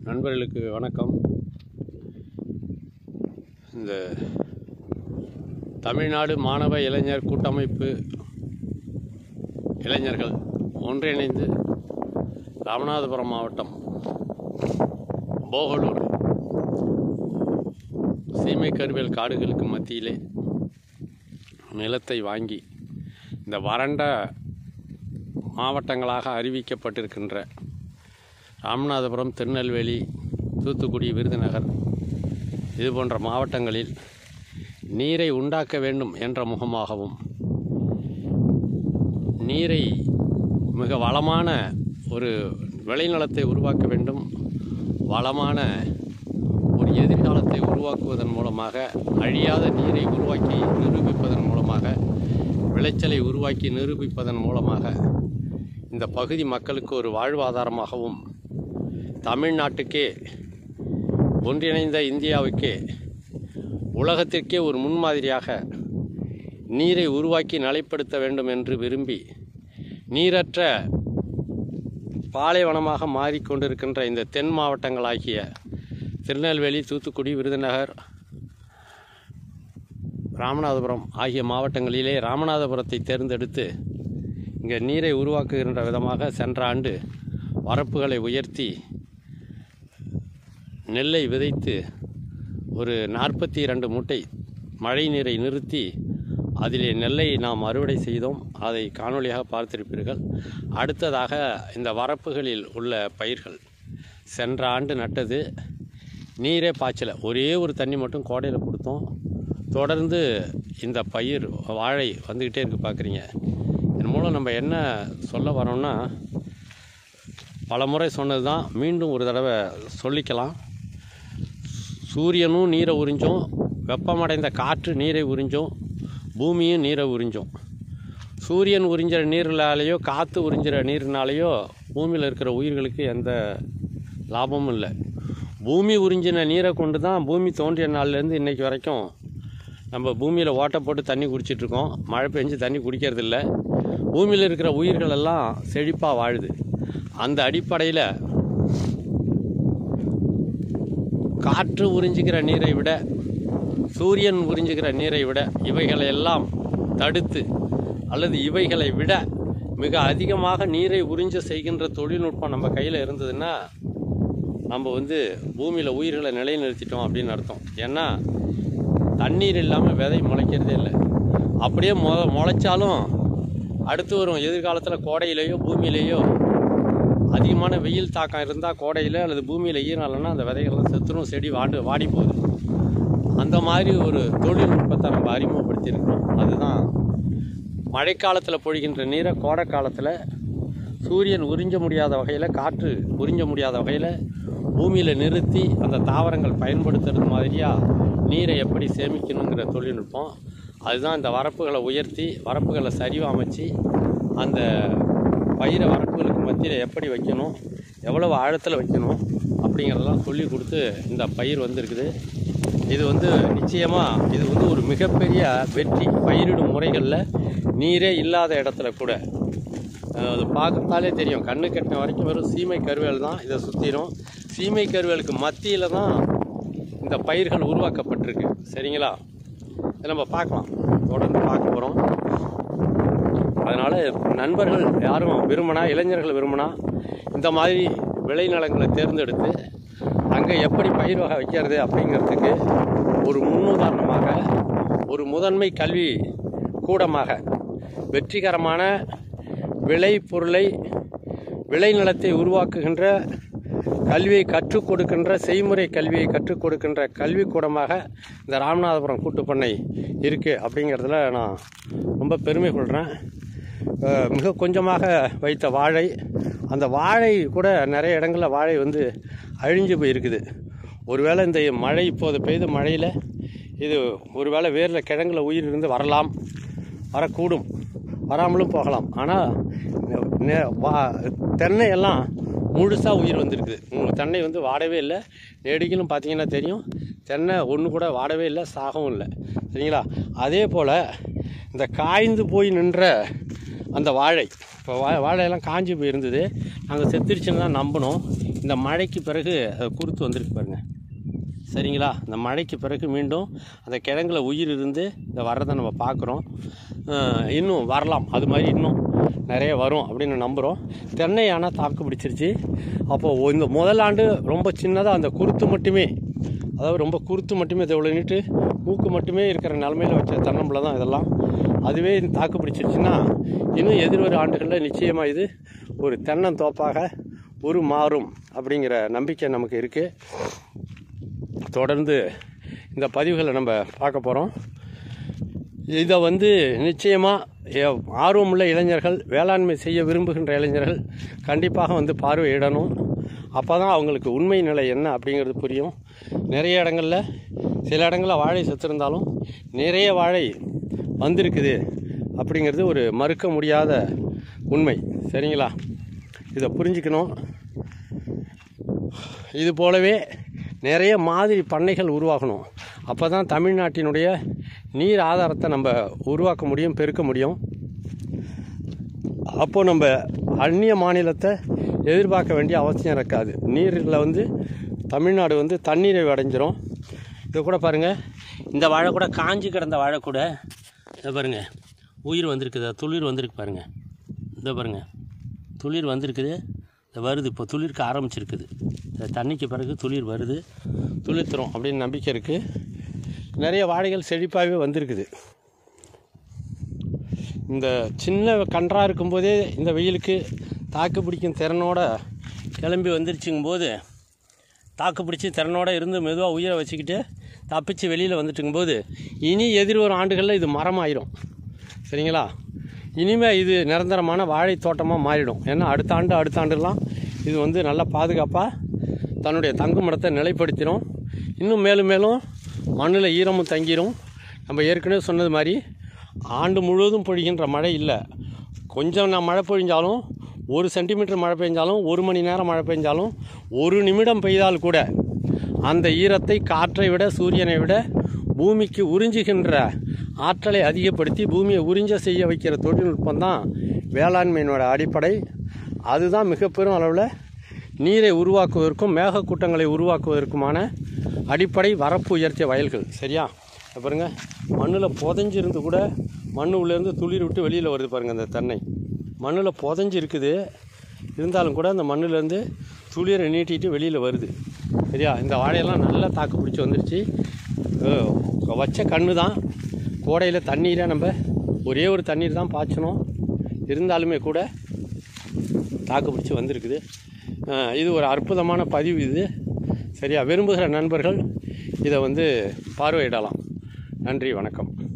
நண்பர்களுக்கு வணக்கம் இந்த தமிழ்நாடு மாணவ இளைஞர் கூட்டமைப்பு இளைஞர்கள் ஒன்றிணைந்து ராமநாதபுரம் மாவட்டம் போகலூர் சீமை கருவேல் காடுகளுக்கு மத்தியிலே நிலத்தை வாங்கி இந்த வறண்ட மாவட்டங்களாக அறிவிக்கப்பட்டிருக்கின்ற ராமநாதபுரம் திருநெல்வேலி தூத்துக்குடி விருதுநகர் இது போன்ற மாவட்டங்களில் நீரை உண்டாக்க வேண்டும் என்ற முகமாகவும் நீரை மிக வளமான ஒரு விளைநிலத்தை உருவாக்க வேண்டும் வளமான ஒரு எதிர்காலத்தை உருவாக்குவதன் மூலமாக அழியாத நீரை உருவாக்கி நிரூபிப்பதன் மூலமாக விளைச்சலை உருவாக்கி நிரூபிப்பதன் மூலமாக இந்த பகுதி மக்களுக்கு ஒரு வாழ்வாதாரமாகவும் தமிழ்நாட்டுக்கே ஒன்றிணைந்த இந்தியாவுக்கே உலகத்திற்கே ஒரு முன்மாதிரியாக நீரை உருவாக்கி நிலைப்படுத்த வேண்டும் என்று விரும்பி நீரற்ற பாலைவனமாக மாறிக்கொண்டிருக்கின்ற இந்த தென் மாவட்டங்களாகிய திருநெல்வேலி தூத்துக்குடி விருதுநகர் ராமநாதபுரம் ஆகிய மாவட்டங்களிலே ராமநாதபுரத்தை தேர்ந்தெடுத்து இங்கே நீரை உருவாக்குகின்ற விதமாக சென்ற ஆண்டு வரப்புகளை உயர்த்தி நெல்லை விதைத்து ஒரு நாற்பத்தி இரண்டு மூட்டை மழை நீரை நிறுத்தி அதிலே நெல்லை நாம் அறுவடை செய்தோம் அதை காணொளியாக பார்த்திருப்பீர்கள் அடுத்ததாக இந்த வரப்புகளில் உள்ள பயிர்கள் சென்ற ஆண்டு நட்டது நீரே பாய்ச்சலை ஒரே ஒரு தண்ணி மட்டும் கோடையில் கொடுத்தோம் தொடர்ந்து இந்த பயிர் வாழை வந்துக்கிட்டே இருக்குது பார்க்குறீங்க இதன் மூலம் நம்ம என்ன சொல்ல வரோம்னா பல முறை சொன்னது தான் மீண்டும் ஒரு தடவை சொல்லிக்கலாம் சூரியனும் நீரை உறிஞ்சும் வெப்பமடைந்த காற்று நீரை உறிஞ்சும் பூமியும் நீரை உறிஞ்சும் சூரியன் உறிஞ்சிற நீர்னாலேயோ காற்று உறிஞ்சிற நீர்னாலேயோ பூமியில் இருக்கிற உயிர்களுக்கு எந்த லாபமும் இல்லை பூமி உறிஞ்சின நீரை கொண்டு தான் பூமி தோன்றிய நாள்லேருந்து இன்றைக்கி வரைக்கும் நம்ம பூமியில் ஓட்டை போட்டு தண்ணி குடிச்சிட்ருக்கோம் மழை பெஞ்சு தண்ணி குடிக்கிறது இல்லை பூமியில் இருக்கிற உயிர்கள் எல்லாம் செழிப்பாக வாழுது அந்த அடிப்படையில் காற்று உறிஞ்சுகிற நீரை விட சூரியன் உறிஞ்சுகிற நீரை விட இவைகளை எல்லாம் தடுத்து அல்லது இவைகளை விட மிக அதிகமாக நீரை உறிஞ்ச செய்கின்ற தொழில்நுட்பம் நம்ம கையில் இருந்ததுன்னா நம்ம வந்து பூமியில் உயிர்களை நிலைநிறுத்திட்டோம் அப்படின்னு அர்த்தம் ஏன்னா தண்ணீர் இல்லாமல் விதை முளைக்கிறதே இல்லை அப்படியே மொ முளைச்சாலும் அடுத்து வரும் எதிர்காலத்தில் கோடையிலேயோ பூமியிலேயோ அதிகமான வெயில் தாக்கம் இருந்தால் கோடையில் அல்லது பூமியில் ஈரம் இல்லைன்னா அந்த விதைகள்லாம் செத்துரும் செடி வாண்டு வாடி போகுது அந்த மாதிரி ஒரு தொழில்நுட்பத்தை நம்ம அறிமுகப்படுத்தியிருக்கிறோம் அதுதான் மழைக்காலத்தில் பொழிகின்ற நீரை கோடை காலத்தில் சூரியன் உறிஞ்ச முடியாத வகையில் காற்று உறிஞ்ச முடியாத வகையில் பூமியில் நிறுத்தி அந்த தாவரங்கள் பயன்படுத்துறது மாதிரியாக நீரை எப்படி சேமிக்கணுங்கிற தொழில்நுட்பம் அதுதான் இந்த வரப்புகளை உயர்த்தி வரப்புகளை சரிவாக அமைச்சு அந்த பயிரை வரப்புகளுக்கு மத்தியில் எப்படி வைக்கணும் எவ்வளவு ஆழத்தில் வைக்கணும் அப்படிங்கிறதெல்லாம் சொல்லி கொடுத்து இந்த பயிர் வந்திருக்குது இது வந்து நிச்சயமாக இது வந்து ஒரு மிகப்பெரிய வெற்றி பயிரிடும் முறைகளில் நீரே இல்லாத இடத்துல கூட அஹ், அது பார்க்கத்தாலே தெரியும் கண்ணு கட்டின வரைக்கும் வெறும் சீமை கருவேல் தான் இதை சுற்றிடும் சீமை கருவேலுக்கு மத்தியில் தான் இந்த பயிர்கள் உருவாக்கப்பட்டிருக்கு சரிங்களா இதை நம்ம பார்க்கலாம் தொடர்ந்து பார்க்க போகிறோம் அதனால் நண்பர்கள் யாரும் விரும்பினா இளைஞர்கள் விரும்பினா இந்த மாதிரி விளைநிலங்களை தேர்ந்தெடுத்து அங்கே எப்படி பயிர் வகை வைக்கிறது அப்படிங்கிறதுக்கு ஒரு முன்னுதாரணமாக ஒரு முதன்மை கல்வி கூடமாக வெற்றிகரமான விளை பொருளை விளைநிலத்தை உருவாக்குகின்ற கல்வியை கற்றுக் கொடுக்கின்ற செய்முறை கல்வியை கற்றுக் கொடுக்கின்ற கல்விக்கூடமாக இந்த ராமநாதபுரம் கூட்டுப்பண்ணை இருக்குது அப்படிங்கிறதுல நான் ரொம்ப பெருமை கொள்கிறேன் அஹ் மிக கொஞ்சமாக வைத்த வாழை அந்த வாழை கூட நிறைய இடங்களில் வாழை வந்து அழிஞ்சு போயிருக்குது ஒருவேளை இந்த மழை இப்போது பெய்த மழையில் இது ஒருவேளை வேரில் கிழங்குல உயிர் இருந்து வரலாம் வரக்கூடும் வராமலும் போகலாம் ஆனால் நெ- வா- தென்னை எல்லாம் முழுசாக உயிர் வந்திருக்குது உங்களுக்கு தென்னை வந்து வாடவே இல்லை நெடுகிலும் பார்த்தீங்கன்னா தெரியும் தென்னை ஒன்று கூட வாடவே இல்லை சாகவும் இல்லை சரிங்களா அதே போல் இந்த காய்ந்து போய் நின்ற அந்த வாழை இப்போ வா வாழையெல்லாம் காஞ்சி போயிருந்தது நாங்கள் செத்துருச்சுன்னு தான் நம்பினோம் இந்த மழைக்கு பிறகு அது குருத்து வந்திருக்கு பாருங்க சரிங்களா இந்த மழைக்கு பிறகு மீண்டும் அந்த கிழங்குல உயிர் இருந்து இந்த வர்றதை நம்ம பார்க்குறோம் அஹ் இன்னும் வரலாம் அது மாதிரி இன்னும் நிறைய வரும் அப்படின்னு நம்புகிறோம் தென்னை ஆனால் தாக்கு பிடிச்சிருச்சு அப்போது இந்த முதல் ஆண்டு ரொம்ப சின்னதாக அந்த குருத்து மட்டுமே அதாவது ரொம்ப குருத்து மட்டுமே இதை இவ்வளோ நீட்டு மூக்கு மட்டுமே இருக்கிற நிலமையில வச்ச தென்னம்பிள்ளை தான் இதெல்லாம் அதுவே இது தாக்கு பிடிச்சிருச்சுன்னா இன்னும் எதிர்வரும் ஆண்டுகளில் நிச்சயமாக இது ஒரு தென்னந்தோப்பாக ஒரு மாறும் அப்படிங்கிற நம்பிக்கை நமக்கு இருக்குது தொடர்ந்து இந்த பதிவுகளை நம்ம பார்க்க போகிறோம் இதை வந்து நிச்சயமாக ஆர்வமுள்ள இளைஞர்கள் வேளாண்மை செய்ய விரும்புகின்ற இளைஞர்கள் கண்டிப்பாக வந்து பார்வையிடணும் அப்போ தான் அவங்களுக்கு உண்மை நிலை என்ன அப்படிங்கிறது புரியும் நிறைய இடங்களில் சில இடங்களில் வாழை செத்துருந்தாலும் நிறைய வாழை வந்திருக்குது அப்படிங்கிறது ஒரு மறுக்க முடியாத உண்மை சரிங்களா இதை புரிஞ்சுக்கணும் இது போலவே நிறைய மாதிரி பண்ணைகள் உருவாகணும் அப்போ தான் தமிழ்நாட்டினுடைய நீர் ஆதாரத்தை நம்ம உருவாக்க முடியும் பெருக்க முடியும் அப்போ நம்ம அந்நிய மாநிலத்தை எதிர்பார்க்க வேண்டிய அவசியம் இருக்காது நீரில் வந்து தமிழ்நாடு வந்து தண்ணீரை அடைஞ்சிரும் இது கூட பாருங்கள் இந்த வாழை கூட காஞ்சி கிடந்த வாழை கூட இதை பாருங்க உயிர் வந்திருக்குது துளிர் வந்திருக்கு பாருங்க இதை பாருங்க துளிர் வந்திருக்குது இது வருது இப்போ துளிர்க்க ஆரம்பிச்சிருக்குது இந்த தண்ணிக்கு பிறகு துளிர் வருது துளிர்த்துறோம் அப்படின்னு நம்பிக்கை இருக்குது நிறைய வாழைகள் செழிப்பாகவே வந்திருக்குது இந்த சின்ன கன்றாக இருக்கும்போதே இந்த வெயிலுக்கு தாக்கு பிடிக்கும் திறனோட கிளம்பி வந்துருச்சுங்கும் போது தாக்கு பிடிச்சி திறனோட இருந்து மெதுவாக உயிரை வச்சுக்கிட்டு தப்பிச்சு வெளியில் வந்துட்டுங்கும்போது இனி எதிர்வரும் ஆண்டுகளில் இது மரமாயிரும் சரிங்களா இனிமேல் இது நிரந்தரமான வாழை தோட்டமாக மாறிடும் ஏன்னா அடுத்த ஆண்டு அடுத்த ஆண்டுலாம் இது வந்து நல்லா பாதுகாப்பாக தன்னுடைய தங்குமிடத்தை நிலைப்படுத்திடும் இன்னும் மேலும் மேலும் மண்ணில் ஈரமும் தங்கிரும் நம்ம ஏற்கனவே சொன்னது மாதிரி ஆண்டு முழுவதும் பொழிகின்ற மழை இல்லை கொஞ்சம் நான் மழை பொழிஞ்சாலும் ஒரு சென்டிமீட்டர் மழை பெஞ்சாலும் ஒரு மணி நேரம் மழை பெஞ்சாலும் ஒரு நிமிடம் பெய்தால் கூட அந்த ஈரத்தை காற்றை விட சூரியனை விட பூமிக்கு உறிஞ்சுகின்ற ஆற்றலை அதிகப்படுத்தி பூமியை உறிஞ்ச செய்ய வைக்கிற தொழில்நுட்பம் தான் வேளாண்மையினோட அடிப்படை அதுதான் மிக பெரும் அளவில் நீரை உருவாக்குவதற்கும் மேகக்கூட்டங்களை உருவாக்குவதற்குமான அடிப்படை வரப்பு உயர்த்திய வயல்கள் சரியா இதை பாருங்க மண்ணில் புதஞ்சிருந்து கூட மண்ணு உள்ளேருந்து துளிர் விட்டு வெளியில் வருது பாருங்கள் அந்த தென்னை மண்ணில் புதஞ்சு இருக்குது இருந்தாலும் கூட அந்த மண்ணிலேருந்து துளிரை நீட்டிட்டு வெளியில் வருது சரியா இந்த வாழையெல்லாம் நல்லா தாக்கு பிடிச்சி வந்துருச்சு அஹ் வச்ச கண்ணு தான் கோடையில் தண்ணீரை நம்ம ஒரே ஒரு தண்ணீர் தான் பாய்ச்சணும் இருந்தாலுமே கூட தாக்கு பிடிச்சி வந்திருக்குது அஹ் இது ஒரு அற்புதமான பதிவு இது சரியா விரும்புகிற நண்பர்கள் இதை வந்து பார்வையிடலாம் நன்றி வணக்கம்